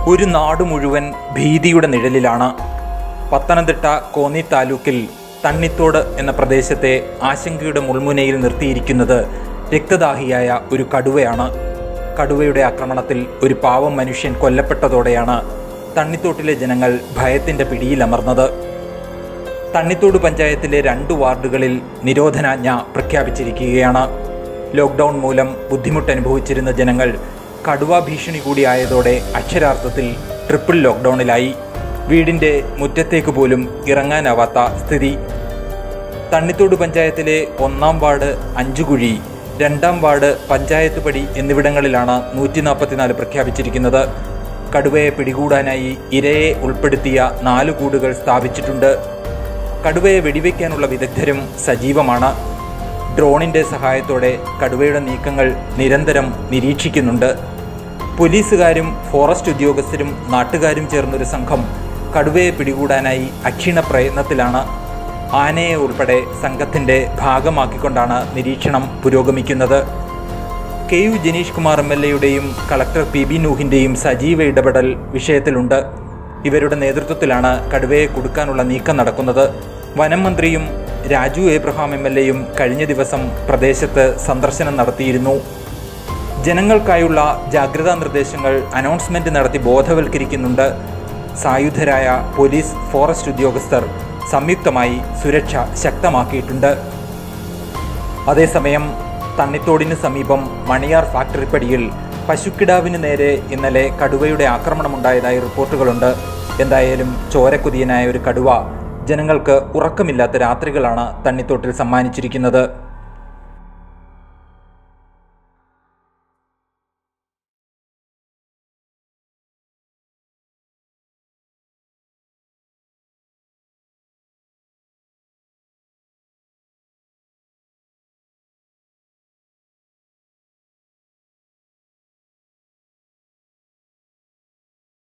ഒരു നാട് മുഴുവൻ ഭീതിയുടെ നിഴലിലാണ് പത്തനംതിട്ട കോന്നി താലൂക്കിൽ തണ്ണിത്തോട് എന്ന പ്രദേശത്തെ ആശങ്കയുടെ മുൾമുനയിൽ നിർത്തിയിരിക്കുന്നത് രക്തദാഹിയായ ഒരു കടുവയാണ് കടുവയുടെ ആക്രമണത്തിൽ ഒരു പാവം മനുഷ്യൻ കൊല്ലപ്പെട്ടതോടെയാണ് തണ്ണിത്തോട്ടിലെ ജനങ്ങൾ ഭയത്തിന്റെ പിടിയിലമർന്നത് തണ്ണിത്തോട് പഞ്ചായത്തിലെ രണ്ട് വാർഡുകളിൽ നിരോധനാജ്ഞ പ്രഖ്യാപിച്ചിരിക്കുകയാണ് ലോക്ക്ഡൗൺ മൂലം ബുദ്ധിമുട്ടനുഭവിച്ചിരുന്ന ജനങ്ങൾ കടുവ ഭീഷണി കൂടിയായതോടെ അക്ഷരാർത്ഥത്തിൽ ട്രിപ്പിൾ ലോക്ക്ഡൗണിലായി വീടിന്റെ മുറ്റത്തേക്ക് പോലും ഇറങ്ങാനാവാത്ത സ്ഥിതി തണ്ണിത്തോട് പഞ്ചായത്തിലെ ഒന്നാം വാർഡ് അഞ്ചുകുഴി രണ്ടാം വാർഡ് പഞ്ചായത്ത് പടി എന്നിവിടങ്ങളിലാണ് നൂറ്റി നാൽപ്പത്തിനാല് പ്രഖ്യാപിച്ചിരിക്കുന്നത് കടുവയെ പിടികൂടാനായി ഇരയെ ഉൾപ്പെടുത്തിയ നാല് കൂടുകൾ സ്ഥാപിച്ചിട്ടുണ്ട് കടുവയെ വെടിവെക്കാനുള്ള വിദഗ്ധരും സജീവമാണ് ഡ്രോണിന്റെ സഹായത്തോടെ കടുവയുടെ നീക്കങ്ങൾ നിരന്തരം നിരീക്ഷിക്കുന്നുണ്ട് പോലീസുകാരും ഫോറസ്റ്റ് ഉദ്യോഗസ്ഥരും നാട്ടുകാരും ചേർന്നൊരു സംഘം കടുവയെ പിടികൂടാനായി അക്ഷീണ പ്രയത്നത്തിലാണ് ആനയെ ഉൾപ്പെടെ സംഘത്തിന്റെ ഭാഗമാക്കിക്കൊണ്ടാണ് നിരീക്ഷണം പുരോഗമിക്കുന്നത് K U Janeesh Kumar M L എയുടെയും കളക്ടർ പി ബി നൂഹിന്റെയും സജീവ ഇടപെടൽ വിഷയത്തിലുണ്ട് ഇവരുടെ നേതൃത്വത്തിലാണ് കടുവയെ കൊടുക്കാനുള്ള നീക്കം നടക്കുന്നത് വനം മന്ത്രിയും രാജു എബ്രഹാം എം എൽ എയും കഴിഞ്ഞ ദിവസം പ്രദേശത്ത് സന്ദർശനം നടത്തിയിരുന്നു ജനങ്ങൾക്കായുള്ള ജാഗ്രതാ നിർദ്ദേശങ്ങൾ അനൗൺസ്മെന്റ് നടത്തി ബോധവൽക്കരിക്കുന്നുണ്ട് സായുധരായ പോലീസ് ഫോറസ്റ്റ് ഉദ്യോഗസ്ഥർ സംയുക്തമായി സുരക്ഷ ശക്തമാക്കിയിട്ടുണ്ട് അതേസമയം തണ്ണിത്തോടിന് സമീപം മണിയാർ ഫാക്ടറിപ്പടിയിൽ പശുക്കിടാവിന് നേരെ ഇന്നലെ കടുവയുടെ ആക്രമണമുണ്ടായതായി റിപ്പോർട്ടുകളുണ്ട് എന്തായാലും ചോരക്കുതിയനായ ഒരു കടുവ ജനങ്ങൾക്ക് ഉറക്കമില്ലാത്ത രാത്രികളാണ് തണ്ണിത്തോട്ടിൽ സമ്മാനിച്ചിരിക്കുന്നത്